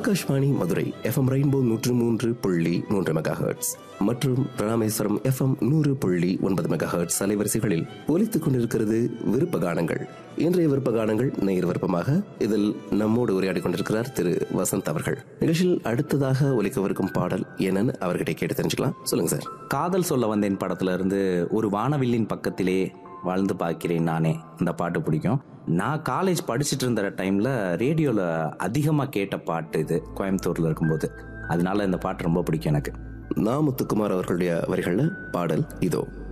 Akashvani Madurai FM rainbow நூற்று மூன்று புள்ளி மூன்று மெகா ஹெர்ட்ஸ் மற்றும் ராமேஸ்வரம் எஃப்எம் நூறு புள்ளி ஒன்பது மெகா ஹெர்ட்ஸ் அலைவரிசைகளில் ஒலித்துக் கொண்டிருக்கிறது விருப்ப கானங்கள் இன்றைய விருப்ப கானங்கள் நேர் விருப்பமாக இதில் நம்மோடு உரையாடி கொண்டிருக்கிறார் திரு வசந்த் அவர்கள் நிகழ்ச்சியில் அடுத்ததாக ஒலிக்கவிருக்கும் பாடல் என்னன்னு அவர்கிட்ட கேட்டு தெரிஞ்சுக்கலாம் சொல்லுங்க சார் காதல் சொல்ல வந்தேன் படத்துல இருந்து ஒரு வானவில்லின் பக்கத்திலே வாழ்ந்து பார்க்கிறேன் நானே இந்த பாட்டு பிடிக்கும் நான் காலேஜ் படிச்சுட்டு இருந்த டைம்ல ரேடியோல அதிகமா கேட்ட பாட்டு இது கோயம்புத்தூர்ல இருக்கும்போது அதனால இந்த பாட்டு ரொம்ப பிடிக்கும் எனக்கு நா முத்துக்குமார் அவர்களுடைய வரிகளில் பாடல் இதோ